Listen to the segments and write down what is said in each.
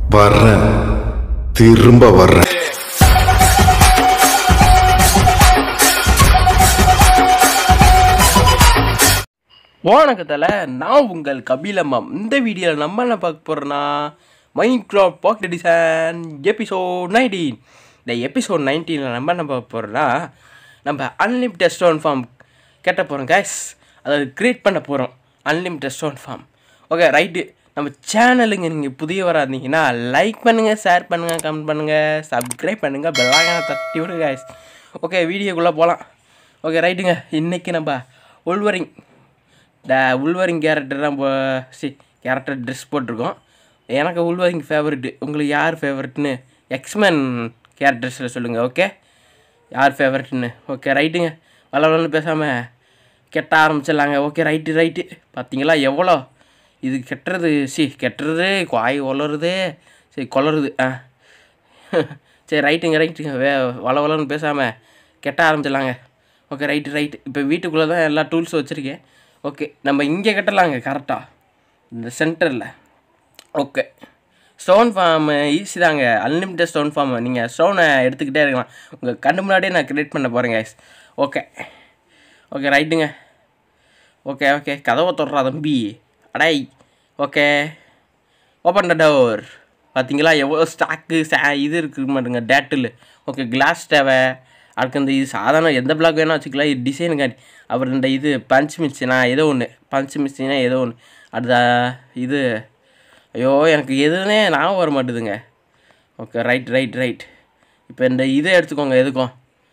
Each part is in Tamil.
வர்றேன் திரும்ப வர்றேன் வணக்கத்தில் நான் உங்கள் கபிலம்மா இந்த வீடியோவில் நம்ம என்ன பார்க்க போகிறோன்னா Minecraft pocket design episode nineteen இந்த எபிசோட் நைன்டீனில் நம்ம என்ன பார்க்க போகிறோன்னா நம்ம அன்லிமிட்டட் ஸ்டோன் ஃபார்ம் கேட்ட போகிறோம் கேஸ் அதாவது க்ரியேட் பண்ண போகிறோம் unlimited stone farm okay right நம்ம சேனலுங்க நீங்கள் புதியவராக இருந்தீங்கன்னா லைக் பண்ணுங்கள் ஷேர் பண்ணுங்கள் கமெண்ட் பண்ணுங்கள் சப்ஸ்கிரைப் பண்ணுங்கள் பெல்லாக தட்டி விடுங்க guys ஓகே வீடியோக்குள்ளே போகலாம் ஓகே ரைட்டுங்க இன்றைக்கி நம்ம உள்வரிங் இந்த உள்வரிங் கேரக்டர் தான் போ சி கேரக்டர் ட்ரெஸ் போட்டிருக்கோம் எனக்கு உள்வரிங் ஃபேவரெட்டு உங்களுக்கு யார் ஃபேவரெட்னு எக்ஸ்மேன் கேரக்டர்ஸில் சொல்லுங்கள் ஓகே யார் ஃபேவரெட்னு ஓகே ரைட்டுங்க வளவலன்னு பேசாமல் கெட்ட ஆரம்பிச்சிடலாங்க ஓகே ரைட்டு ரைட்டு பார்த்தீங்களா எவ்வளோ இது கெட்டுறது சி கெட்டுறது வாய் வளருது சரி கொளருது ஆ சரி ரைட்டுங்க ரைட்டுங்க வே வள வளன்னு பேசாமல் கெட்ட ஆரம்பிச்சிடலாங்க ஓகே ரைட்டு ரைட்டு இப்போ வீட்டுக்குள்ளே தான் எல்லா டூல்ஸும் வச்சுருக்கேன் ஓகே நம்ம இங்கே கட்டலாங்க கரெக்டாக இந்த சென்டரில் ஓகே ஸ்டோன் ஃபார்ம் ஈஸி தாங்க அன்லிமிட்டட் ஸ்டோன் ஃபார்ம் நீங்கள் ஸ்டோனை எடுத்துக்கிட்டே இருக்கலாம் உங்கள் கண்ணு முன்னாடியே நான் க்ரியேட் பண்ண போகிறேங்க ஓகே ஓகே ரைட்டுங்க ஓகே ஓகே கதவை தொடரா தம்பி அடை ஓகே ஓப்பன் த டோர் பார்த்தீங்களா எவ்வளோ ஸ்டாக்கு சா இது இருக்கு மாட்டுங்க டேட்டில் ஓகே கிளாஸ் தேவை அதுக்கு இந்த இது சாதாரண எந்த பிளாக் வேணால் வச்சுக்கலாம் இது டிசைனுக்காண்டி அப்புறம் இந்த இது பஞ்ச் மிஷினா ஏதோ ஒன்று பஞ்ச் மிஷினா ஏதோ ஒன்று அடுத்த இது ஐயோ எனக்கு எதுவுமே ஞாபகம் வர மாட்டுதுங்க ஓகே ரைட் ரைட் ரைட் இப்போ இந்த இதை எடுத்துக்கோங்க எதுக்கும்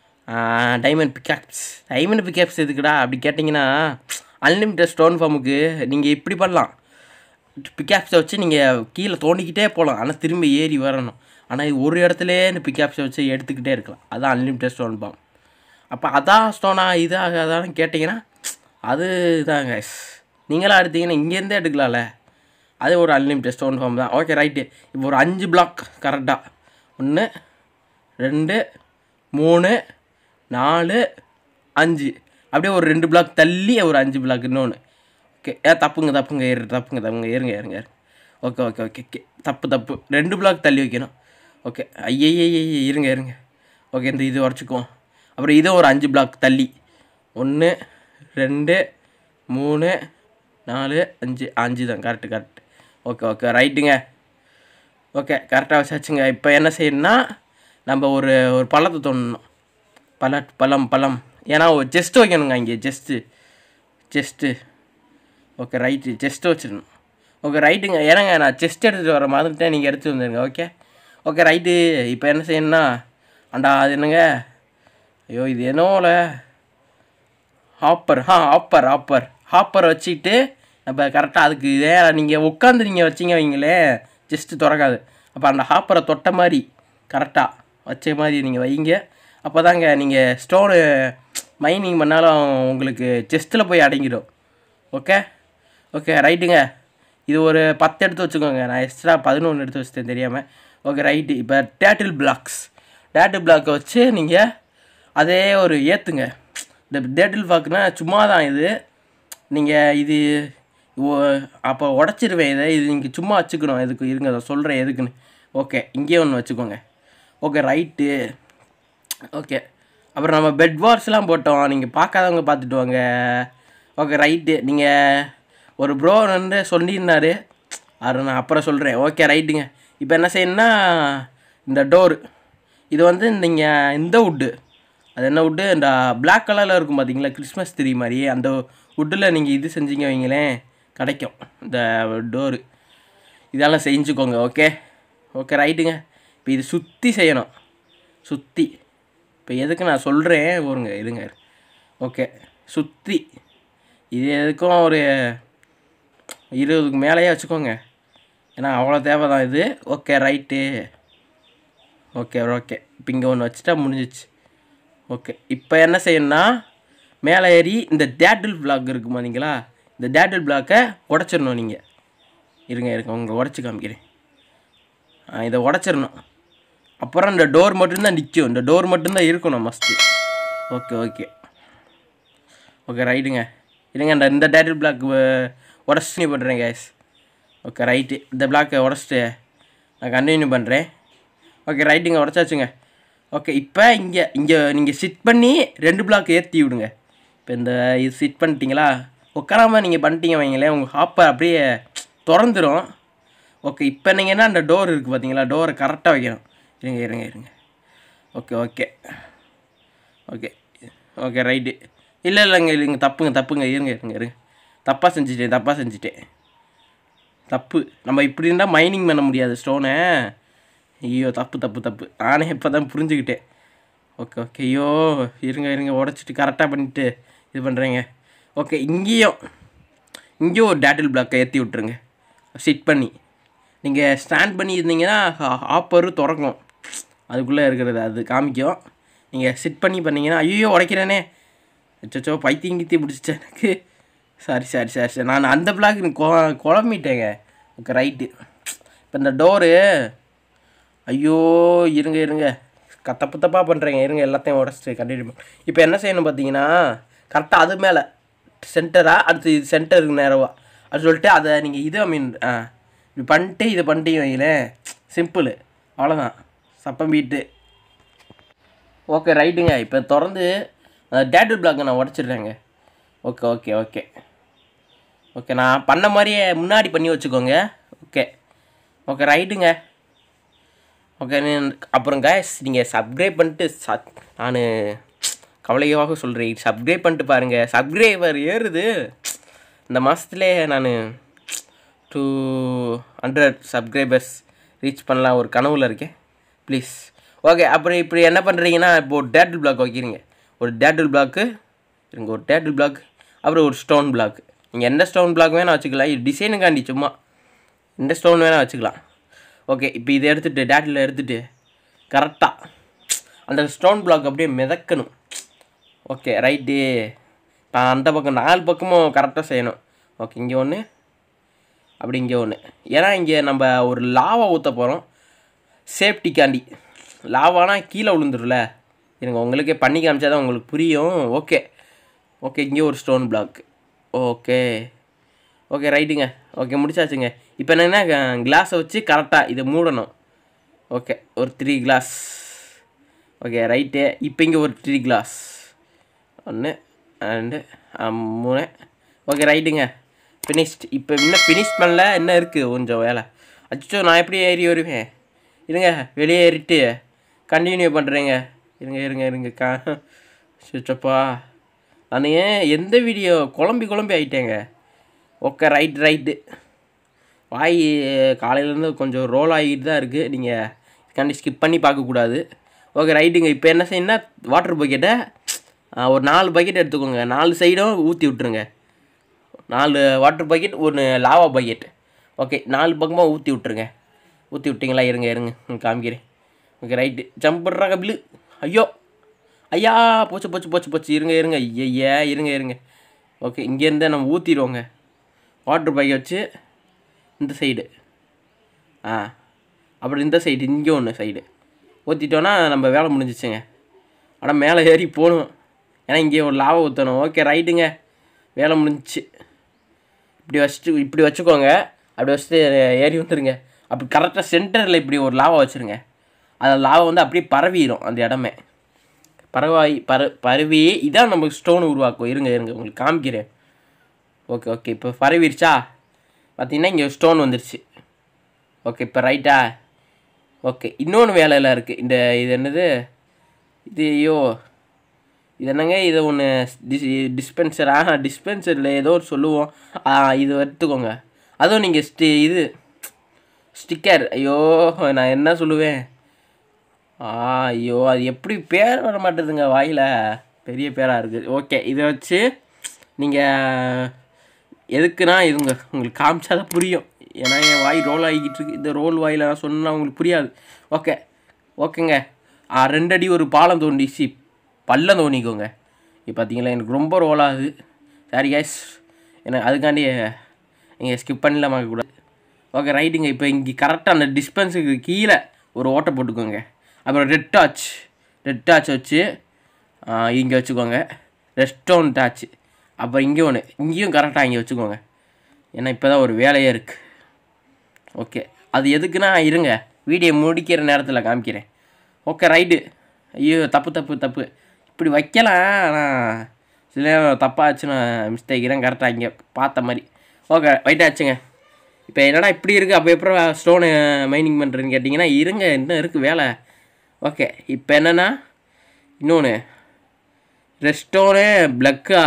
டைமண்ட் பிக்காப்ஸ் டைமண்ட் பிக்காப்ஸ் எதுக்குடா அப்படி கேட்டிங்கன்னா அன்லிமிட்டட் ஸ்டோன் ஃபார்முக்கு நீங்கள் இப்படி பண்ணலாம் பிக்காப்ஸை வச்சு நீங்கள் கீழே தோண்டிக்கிட்டே போகலாம் ஆனால் திரும்பி ஏறி வரணும் ஆனால் இது ஒரு இடத்துலே இந்த பிக்காப்ஸை வச்சு எடுத்துக்கிட்டே இருக்கலாம் அதான் அன்லிமிட்டட் ஸ்டோன் ஃபார்ம் அப்போ அதான் ஸ்டோனா இது அதான்னு கேட்டிங்கன்னா அது இதாங்க நீங்களாம் எடுத்தீங்கன்னா இங்கேருந்தே எடுக்கலாம்ல அது ஒரு அன்லிமிட்டட் ஸ்டோன் ஃபார்ம் தான் ஓகே ரைட்டு இப்போ ஒரு அஞ்சு பிளாக் கரெக்டாக ஒன்று ரெண்டு மூணு நாலு அஞ்சு அப்படியே ஒரு ரெண்டு பிளாக் தள்ளி ஒரு அஞ்சு பிளாக் இன்னொன்று ஓகே ஏ தப்புங்க தப்புங்க ஏறு தப்புங்க தப்புங்க ஏறுங்க ஏறுங்க ஏறுங்க ஓகே ஓகே ஓகே ஓகே தப்பு தப்பு ரெண்டு பிளாக் தள்ளி வைக்கணும் ஓகே ஐயய்ய இருங்க இருங்க ஓகே இந்த இது உடச்சிக்குவோம் அப்புறம் இதை ஒரு அஞ்சு பிளாக் தள்ளி ஒன்று ரெண்டு மூணு நாலு அஞ்சு அஞ்சு தான் கரெக்டு கரெக்ட் ஓகே ஓகே ரைட்டுங்க ஓகே கரெக்டாக வச்சாச்சுங்க இப்போ என்ன செய்யணும்னா நம்ம ஒரு ஒரு பழத்தை தோண்டணும் பழ பழம் பழம் ஏன்னா ஒரு ஜெஸ்ட்டு வைக்கணுங்க இங்கே chest chest okay right chest வச்சிடணும் ஓகே ரைட்டுங்க ஏன்னாங்க நான் செஸ்ட் எடுத்துகிட்டு வர மாதிரிட்டேன் நீங்கள் எடுத்து வந்துடுங்க ஓகே ஓகே ரைட்டு இப்போ என்ன செய்யணும்னா அண்டா அது என்னங்க ஐயோ இது என்னோல ஹாப்பர் ஆ ஹாப்பர் ஹாப்பர் ஹாப்பர் வச்சுட்டு நம்ம கரெக்டாக அதுக்கு இதே நீங்கள் உட்காந்து நீங்கள் வச்சிங்க வைங்களே ஜஸ்ட்டு திறக்காது அப்போ அந்த ஹாப்பரை தொட்ட மாதிரி கரெக்டாக வச்ச மாதிரி நீங்கள் வைங்க அப்போ தாங்க நீங்கள் ஸ்டோனு மைனிங் பண்ணாலும் உங்களுக்கு செஸ்ட்டில் போய் அடங்கிடும் ஓகே ஓகே ரைட்டுங்க இது ஒரு பத்து எடுத்து வச்சுக்கோங்க நான் எக்ஸ்ட்ரா பதினொன்று எடுத்து வச்சுட்டேன் தெரியாமல் ஓகே ரைட்டு இப்போ டேட்டில் பிளாக்ஸ் டேட்டில் பிளாக்கை வச்சு நீங்கள் அதே ஒரு ஏற்றுங்க இந்த டேட்டில் பிளாக்னா சும்மா தான் இது நீங்கள் இது ஓ- அப்போ உடச்சிருவேன் இதை இது நீங்கள் சும்மா வச்சுக்கணும் எதுக்கு இருங்க அதை சொல்கிறேன் எதுக்குன்னு ஓகே இங்கேயே ஒன்று வச்சுக்கோங்க ஓகே ரைட்டு ஓகே அப்புறம் நம்ம பெட் வார்ஸ்லாம் போட்டோம் நீங்கள் பார்க்காதவங்க பார்த்துட்டு வாங்க ஓகே ரைட்டு நீங்கள் ஒரு ப்ரோ வந்து சொல்லியிருந்தாரு அது நான் அப்புறம் சொல்கிறேன் ஓகே ரைட்டுங்க இப்போ என்ன செய்யணும்னா இந்த டோர் இது வந்து நீங்கள் இந்த வுட்டு அது என்ன வுட்டு இந்த பிளாக் கலரில் இருக்கும் பார்த்தீங்களா கிறிஸ்மஸ் த்ரீ மாதிரி அந்த வுட்டில் நீங்கள் இது செஞ்சீங்க வைங்களேன் கிடைக்கும் இந்த டோரு இதெல்லாம் செஞ்சுக்கோங்க ஓகே ஓகே ரைட்டுங்க இப்போ இது சுற்றி செய்யணும் சுற்றி இப்போ எதுக்கு நான் சொல்கிறேன் ஒருங்க இதுங்க ஓகே சுற்றி இது எதுக்கும் ஒரு இருபதுக்கு மேலேயே வச்சுக்கோங்க ஏன்னா அவ்வளோ தேவை தான் இது ஓகே ரைட்டு ஓகே ஓகே இப்போ இங்கே ஒன்று வச்சுட்டா முடிஞ்சிச்சு ஓகே இப்போ என்ன செய்யணும்னா மேலே ஏறி இந்த டேட்டில் பிளாக் இருக்கு பார்த்தீங்களா இந்த டேட்டில் பிளாக்கை உடச்சிடணும் நீங்கள் இருங்க இருங்க உங்களை உடச்சி காமிக்கிறேன் ஆ, இதை உடச்சிடணும் அப்புறம் இந்த டோர் மட்டும்தான் நிற்கும் இந்த டோர் மட்டும்தான் இருக்கணும் மஸ்ட்டு ஓகே ஓகே ஓகே ரைட்டுங்க இருங்க இந்த இந்த டேட்டில் பிளாக் உடச்சி பண்ணுறேன் கேஸ் ஓகே ரைட்டு இந்த பிளாக்கை உடச்சிட்டு நான் கண்டினியூ பண்ணுறேன் ஓகே ரைட்டுங்க உடச்சாச்சுங்க ஓகே இப்போ இங்கே இங்கே நீங்கள் சிட் பண்ணி ரெண்டு பிளாக் ஏற்றி விடுங்க இப்போ இந்த இது சிட் பண்ணிட்டீங்களா உட்காராம நீங்கள் பண்ணிட்டீங்க வைங்களேன் உங்கள் ஹாப்பை அப்படியே திறந்துரும் ஓகே இப்போ நீங்கள் என்ன அந்த டோர் இருக்குது பார்த்தீங்களா டோரை கரெக்டாக வைக்கணும் இருங்க இருங்க இருங்க okay okay okay okay right இல்லை இல்லைங்க இல்லைங்க தப்புங்க தப்புங்க இருங்க இருங்க இருங்க தப்பாக செஞ்சுட்டேன் தப்பாக செஞ்சுட்டேன் தப்பு நம்ம இப்படி இருந்தால் மைனிங் பண்ண முடியாது ஸ்டோனை ஐயோ தப்பு தப்பு தப்பு நானே இப்போ தான் புரிஞ்சுக்கிட்டேன் ஓகே ஓகே ஐயோ இருங்க இருங்க உடச்சிட்டு கரெக்டாக பண்ணிட்டு இது பண்ணுறேங்க ஓகே இங்கேயும் இங்கேயும் ஒரு டேட்டில் பிளாக்கை ஏற்றி விட்ருங்க சிட் பண்ணி நீங்கள் ஸ்டாண்ட் பண்ணி இருந்தீங்கன்னா ஆப்பரும் திறக்கும் அதுக்குள்ளே இருக்கிறது அது காமிக்கும் நீங்கள் சிட் பண்ணி பண்ணீங்கன்னா ஐயோ உடைக்கிறேனே அச்சோ பைத்தியம் கித்தி பிடிச்சிச்சேன் எனக்கு சாரி சாரி சாரி சார் நான் அந்த பிளாக் கொ குழம்பிட்டேங்க ஓகே ரைட்டு இப்போ இந்த டோரு ஐயோ இருங்க இருங்க க தப்பு தப்பாக பண்ணுறேங்க இருங்க எல்லாத்தையும் உடச்சிட்டு கண்டினியூ இப்போ என்ன செய்யணும் பார்த்தீங்கன்னா கரெக்டாக அது மேலே சென்டரா அடுத்து இது சென்டருக்கு நேரவா அது சொல்லிட்டு அதை நீங்கள் இது ஐ மீன் ஆ இப்படி பண்ணிட்டு இதை பண்ணிட்டீங்க வைங்களேன் சிம்பிள் அவ்வளோதான் சப்பம் பீட்டு ஓகே ரைட்டுங்க இப்போ திறந்து டேட்டு பிளாக்கை நான் உடச்சிடுறேங்க ஓகே ஓகே ஓகே ஓகே நான் பண்ண மாதிரியே முன்னாடி பண்ணி வச்சுக்கோங்க ஓகே ஓகே ரைட்டுங்க ஓகே அப்புறம் guys நீங்கள் சப்ஸ்கிரைப் பண்ணிட்டு ச நான் கவலையாக சொல்கிறேன் சப்ஸ்கிரைப் பண்ணிட்டு பாருங்கள் சப்ஸ்கிரைபர் ஏறுது இந்த மாதத்துலேயே நான் டூ ஹண்ட்ரட் சப்ஸ்கிரைபர்ஸ் ரீச் பண்ணலாம் ஒரு கனவுல இருக்கேன் ப்ளீஸ் ஓகே அப்புறம் இப்படி என்ன பண்ணுறீங்கன்னா இப்போ ஒரு டேட்டில் பிளாக் வைக்கிறீங்க ஒரு டேட்டில் பிளாக்கு இருங்க ஒரு டேட்டில் பிளாக் அப்புறம் ஒரு ஸ்டோன் பிளாக் நீங்கள் எந்த ஸ்டோன் பிளாக் வேணால் வச்சுக்கலாம் இது டிசைனுக்காண்டி சும்மா எந்த ஸ்டோன் வேணால் வச்சுக்கலாம் ஓகே இப்போ இதை எடுத்துகிட்டு டேட்டில் எடுத்துகிட்டு கரெக்டாக அந்த ஸ்டோன் பிளாக் அப்படியே மிதக்கணும் ஓகே ரைட்டு இப்போ அந்த பக்கம் நாலு பக்கமும் கரெக்டாக செய்யணும் ஓகே இங்கே ஒன்று அப்படி இங்கே ஒன்று ஏன்னா இங்கே நம்ம ஒரு லாவா ஊற்ற போகிறோம் சேஃப்டிக்காண்டி லாவானா கீழே விழுந்துரும்ல இருங்க உங்களுக்கே பண்ணி காமிச்சா தான் உங்களுக்கு புரியும் ஓகே ஓகே இங்கே ஒரு ஸ்டோன் பிளாக் ஓகே ஓகே ரைட்டுங்க ஓகே முடிச்சாச்சுங்க இப்போ என்னென்னா கிளாஸை வச்சு கரெக்டாக இதை மூடணும் ஓகே ஒரு த்ரீ கிளாஸ் ஓகே ரைட்டு இப்போ இங்கே ஒரு த்ரீ கிளாஸ் ஒன்று ரெண்டு மூணு ஓகே ரைட்டுங்க ஃபினிஷ்ட் இப்போ இன்னும் ஃபினிஷ் பண்ணல என்ன இருக்குது கொஞ்சம் வேலை அச்சோ நான் எப்படி ஏறி வருவேன் இருங்க வெளியே ஏறிட்டு கண்டினியூ பண்ணுறேங்க இருங்க இருங்க இருங்க கா சுச்சப்பா நான் ஏன் எந்த வீடியோ குழம்பி குழம்பி ஆயிட்டேங்க ஓகே ரைட் ரைட்டு வாய் காலையிலேருந்து கொஞ்சம் ரோல் ஆகிட்டு தான் இருக்குது நீங்கள் கண்டி ஸ்கிப் பண்ணி பார்க்கக்கூடாது ஓகே ரைட்டுங்க இப்போ என்ன செய்யணும்னா வாட்டர் பக்கெட்டை ஒரு நாலு பக்கெட் எடுத்துக்கோங்க நாலு சைடும் ஊற்றி விட்ருங்க நாலு வாட்டர் பக்கெட் ஒன்று லாவா பக்கெட் ஓகே நாலு பக்கமாக ஊற்றி விட்ருங்க ஊற்றி விட்டிங்களா இருங்க இருங்க ம், காமிக்கிறேன் ஓகே ரைட்டு ஜம்ப் பண்ணுறாங்க பில்லு ஐயோ ஐயா போச்சு போச்சு போச்சு போச்சு இருங்க இருங்க ஐயா இருங்க இருங்க ஓகே இங்கேருந்தே நம்ம ஊற்றிடுவோங்க வாட்டர் பைக்கை வச்சு இந்த சைடு ஆ அப்புறம் இந்த சைடு இங்கே ஒன்று சைடு ஊற்றிட்டோன்னா நம்ம வேலை முடிஞ்சிச்சுங்க ஆனால் மேலே ஏறி போகணும் ஏன்னா இங்கே ஒரு லாவை ஊற்றணும் ஓகே ரைட்டுங்க வேலை முடிஞ்சிச்சு இப்படி வச்சுட்டு இப்படி வச்சுக்கோங்க அப்படி வச்சுட்டு ஏறி வந்துருங்க அப்படி கரெக்டாக சென்டரில் இப்படி ஒரு லாவை வச்சுருங்க அந்த லாவை வந்து அப்படியே பரவிடும் அந்த இடமே பரவாய் பர பரவி இதான் நமக்கு ஸ்டோன் உருவாக்கும் இருங்க இருங்க உங்களுக்கு காமிக்கிறேன் ஓகே ஓகே இப்போ பரவிருச்சா பார்த்தீங்கன்னா இங்கே ஸ்டோன் வந்துருச்சு ஓகே இப்போ ரைட்டா ஓகே இன்னொன்று வேலையெல்லாம் இருக்குது இந்த இது என்னது இது ஐயோ இது என்னங்க இது ஒன்று டிஸ் டிஸ்பென்சர் ஆ டிஸ்பென்சரில் ஏதோ ஒரு சொல்லுவோம் ஆ, இது எடுத்துக்கோங்க அதுவும் நீங்கள் ஸ்டி இது ஸ்டிக்கர் ஐயோ நான் என்ன சொல்லுவேன் ஆ ஐயோ அது எப்படி பேர் வர மாட்டேதுங்க வாயில் பெரிய பேராக இருக்குது ஓகே இதை வச்சு நீங்கள் எதுக்குன்னா இதுங்க உங்களுக்கு காமிச்சா தான் புரியும் ஏன்னா என் வாய் ரோல் ஆகிக்கிட்டு இருக்கு இந்த ரோல் வாயில் நான் சொன்னா உங்களுக்கு புரியாது ஓகே ஓகேங்க ஆ ரெண்டடி ஒரு பாலம் தோண்டிச்சு பள்ளம் தோண்டிக்கோங்க இப்போ பார்த்தீங்களா எனக்கு ரொம்ப ரோல் ஆகுது சாரி கேஸ் எனக்கு அதுக்காண்டி நீங்கள் ஸ்கிப் பண்ணலாமா கூடாது ஓகே ரைட்டுங்க இப்போ இங்கே கரெக்டாக அந்த டிஸ்பென்ஸுக்கு கீழே ஒரு ஓட்டை போட்டுக்கோங்க அப்புறம் ரெட் டாச் ரெட் டாச் வச்சு இங்கே வச்சுக்கோங்க ரெஸ்டோன் டாச் அப்புறம் இங்கே ஒன்று இங்கேயும் கரெக்டாக இங்கே வச்சுக்கோங்க ஏன்னா இப்போ தான் ஒரு வேலையே இருக்குது ஓகே அது எதுக்குன்னா இருங்க வீடியோ முடிக்கிற நேரத்தில் காமிக்கிறேன் ஓகே ரைட்டு ஐயோ தப்பு தப்பு தப்பு இப்படி வைக்கலாம் ஆனால் சில நேரம் தப்பாச்சுன்னா மிஸ்டேக் தான் கரெக்டாக இங்கே பார்த்த மாதிரி ஓகே ரைட்டாச்சுங்க இப்போ என்னடா இப்படி இருக்குது அப்போ எப்பறம் ஸ்டோனு மைனிங் பண்ணுறேன்னு கேட்டிங்கன்னா இருங்க இன்னும் இருக்குது வேலை ஓகே இப்போ என்னென்னா இன்னொன்று ரெஸ்டோனு பிளக்கா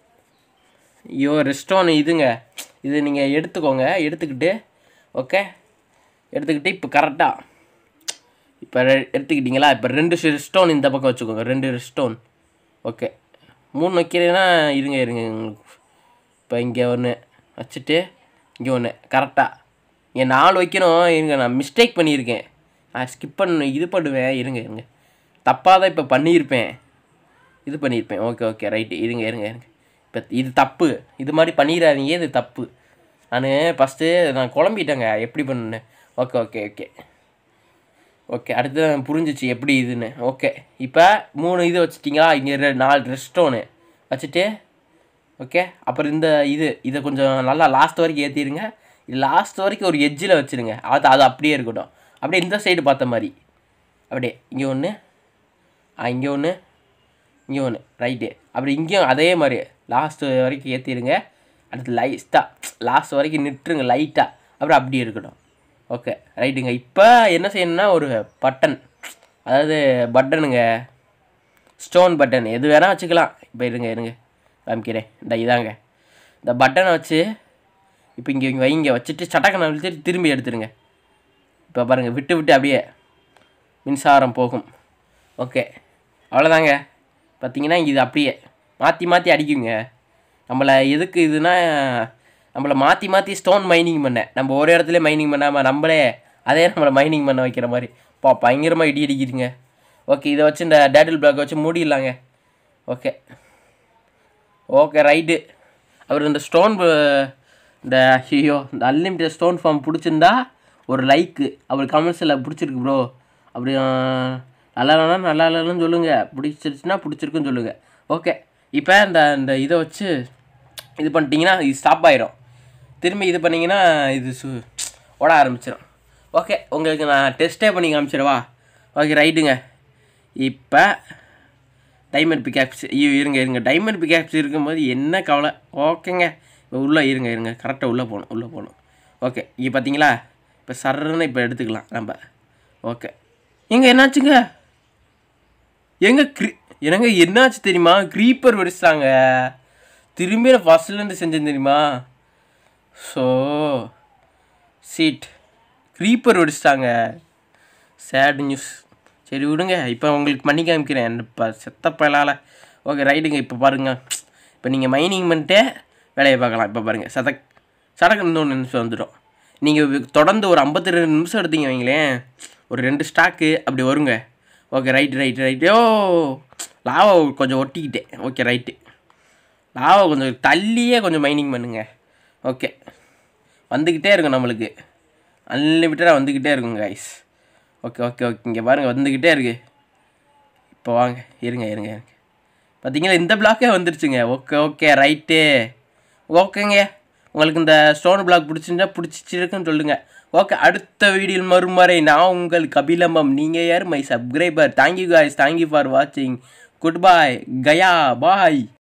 ஐயோ ரெஸ்டோன் இதுங்க இது நீங்கள் எடுத்துக்கோங்க எடுத்துக்கிட்டு ஓகே எடுத்துக்கிட்டு இப்போ கரெக்டாக இப்போ ரெ- எடுத்துக்கிட்டிங்களா இப்போ ரெண்டு ரெஸ்டோன் இந்த பக்கம் வச்சுக்கோங்க ரெண்டு ரெஸ்டோன் ஓகே மூணு வைக்கிறேன்னா இருங்க இருங்க உங்களுக்கு இப்போ இங்கே ஒன்று வச்சுட்டு இங்கே ஒன்று கரெக்டாக இங்கே நாலு வைக்கணும் இருங்க நான் மிஸ்டேக் பண்ணியிருக்கேன் நான் ஸ்கிப் பண்ண இது பண்ணுவேன் இருங்க இருங்க தப்பாக தான் இப்போ பண்ணியிருப்பேன் இது பண்ணியிருப்பேன் ஓகே ஓகே ரைட்டு இருங்க இருங்க இருங்க இப்போ இது தப்பு இது மாதிரி பண்ணிடாதீங்க இது தப்பு நான் ஃபஸ்ட்டு நான் குழம்பிட்டேங்க எப்படி பண்ணேன் ஓகே ஓகே ஓகே ஓகே அடுத்து புரிஞ்சிச்சு எப்படி இதுன்னு ஓகே இப்போ மூணு இது வச்சுட்டிங்களா இங்கே ரெ- நாலு ரெஸ்டோனு வச்சுட்டு ஓகே அப்புறம் இந்த இது இதை கொஞ்சம் நல்லா லாஸ்ட் வரைக்கும் ஏற்றிடுங்க இது லாஸ்ட் வரைக்கும் ஒரு எட்ஜில் வச்சுருங்க அது அது அப்படியே இருக்கட்டும் அப்படியே இந்த சைடு பார்த்த மாதிரி அப்படியே இங்கே ஒன்று இங்கே ஒன்று இங்கே ஒன்று ரைட்டு அப்படி இங்கேயும் அதே மாதிரி லாஸ்ட் வரைக்கும் ஏற்றிடுங்க அடுத்து லைட்டாக லாஸ்ட் வரைக்கும் நிட்டுருங்க லைட்டாக அப்புறம் அப்படியே இருக்கட்டும் ஓகே ரைட்டுங்க இப்போ என்ன செய்யணும்னா ஒரு பட்டன் அதாவது பட்டனுங்க ஸ்டோன் பட்டன் எது வேணால் வச்சுக்கலாம் இப்போ இருங்க இருங்க காமிக்கிறேன் இந்த இதாங்க இந்த பட்டனை வச்சு இப்போ இங்கே இங்கே வைங்க வச்சுட்டு சட்டக்கனை வச்சுட்டு திரும்பி எடுத்துருங்க இப்போ பாருங்கள் விட்டு விட்டு அப்படியே மின்சாரம் போகும் ஓகே அவ்வளோதாங்க பார்த்தீங்கன்னா இது அப்படியே மாற்றி மாற்றி அடிக்குங்க நம்மளை எதுக்கு இதுனா நம்மளை மாற்றி மாற்றி ஸ்டோன் மைனிங் பண்ண நம்ம ஒரு இடத்துல மைனிங் பண்ணாமல் நம்மளே அதே நம்மளை மைனிங் பண்ண வைக்கிற மாதிரி பா பயங்கரமாக இடி அடிக்குதுங்க ஓகே இதை வச்சு இந்த டேட்டில் பிளாக் வச்சு மூடிடலாங்க ஓகே ஓகே ரைட்டு அவர் இந்த ஸ்டோன் இந்த ஐயோ இந்த அன்லிமிட்டட் ஸ்டோன் ஃபார்ம் பிடிச்சிருந்தா ஒரு லைக்கு அவர் கமெண்ட்ஸில் பிடிச்சிருக்கு ப்ரோ அப்படி அஹ், நல்லா இல்லைனா நல்லா இல்லைன்னு சொல்லுங்கள் பிடிச்சிருச்சுன்னா பிடிச்சிருக்குன்னு சொல்லுங்கள் ஓகே இப்போ இந்த இந்த இதை வச்சு இது பண்ணிட்டீங்கன்னா இது ஸ்டாப் ஆயிரும் திரும்பி இது பண்ணிங்கன்னா இது சு ஓட ஆரம்பிச்சிடும் ஓகே உங்களுக்கு நான் டெஸ்ட்டே பண்ணி காமிச்சிடவா ஓகே ரைட்டுங்க இப்போ டைமண்ட் பிக்காப்ஸ் ஐயோ இருங்க இருங்க டைமண்ட் பிக்காப்ஸ் இருக்கும்போது என்ன கவலை ஓகேங்க இப்போ உள்ளே இருங்க இருங்க கரெக்டாக உள்ளே போகணும் உள்ளே போகணும் ஓகே இங்கே பார்த்தீங்களா இப்போ சர்ன்னு இப்போ எடுத்துக்கலாம் நம்ம ஓகே எங்க என்னாச்சுங்க எங்க க்ரீ என்னங்க என்னாச்சு தெரியுமா க்ரீப்பர் வெடிச்சிட்டாங்க திரும்பி நான் ஃபஸ்ட்லேருந்து செஞ்சேன் தெரியுமா ஸோ சீட் க்ரீப்பர் வெடிச்சிட்டாங்க சேட் நியூஸ் சரி விடுங்க இப்போ உங்களுக்கு பண்ணி காமிக்கிறேன் இப்போ செத்த பயலால் ஓகே ரைட்டுங்க இப்போ பாருங்க இப்போ நீங்கள் மைனிங் பண்ணிட்டே வேலையை பார்க்கலாம் இப்போ பாருங்கள் சதக் சடக்கு இன்னொன்று நிமிஷம் வந்துடும் நீங்கள் தொடர்ந்து ஒரு ஐம்பத்தி ரெண்டு நிமிஷம் எடுத்தீங்க வைங்களேன் ஒரு ரெண்டு ஸ்டாக்கு அப்படி வருங்க ஓகே ரைட்டு ரைட்டு ரைட்டு ஓ லாவை கொஞ்சம் ஒட்டிக்கிட்டேன் ஓகே ரைட்டு லாவை கொஞ்சம் தள்ளியே கொஞ்சம் மைனிங் பண்ணுங்க ஓகே வந்துக்கிட்டே இருக்கும் நம்மளுக்கு அன்லிமிட்டடாக வந்துக்கிட்டே இருக்கும் கைஸ் ஓகே ஓகே ஓகே இங்கே பாருங்கள் வந்துக்கிட்டே இருக்கு இப்போ வாங்க இருங்க இருங்க இருங்க பார்த்தீங்களா இந்த பிளாக்கே வந்துருச்சுங்க ஓகே ஓகே ரைட்டு ஓகேங்க உங்களுக்கு இந்த ஸ்டோன் பிளாக் பிடிச்சிருந்தா பிடிச்சிருக்குன்னு சொல்லுங்கள் ஓகே அடுத்த வீடியோவில் மறுமுறை நான் உங்கள் கபிலம்பம் நீங்கள் யார் my subscriber thank you guys thank you for வாட்சிங் குட் பாய் கயா பாய்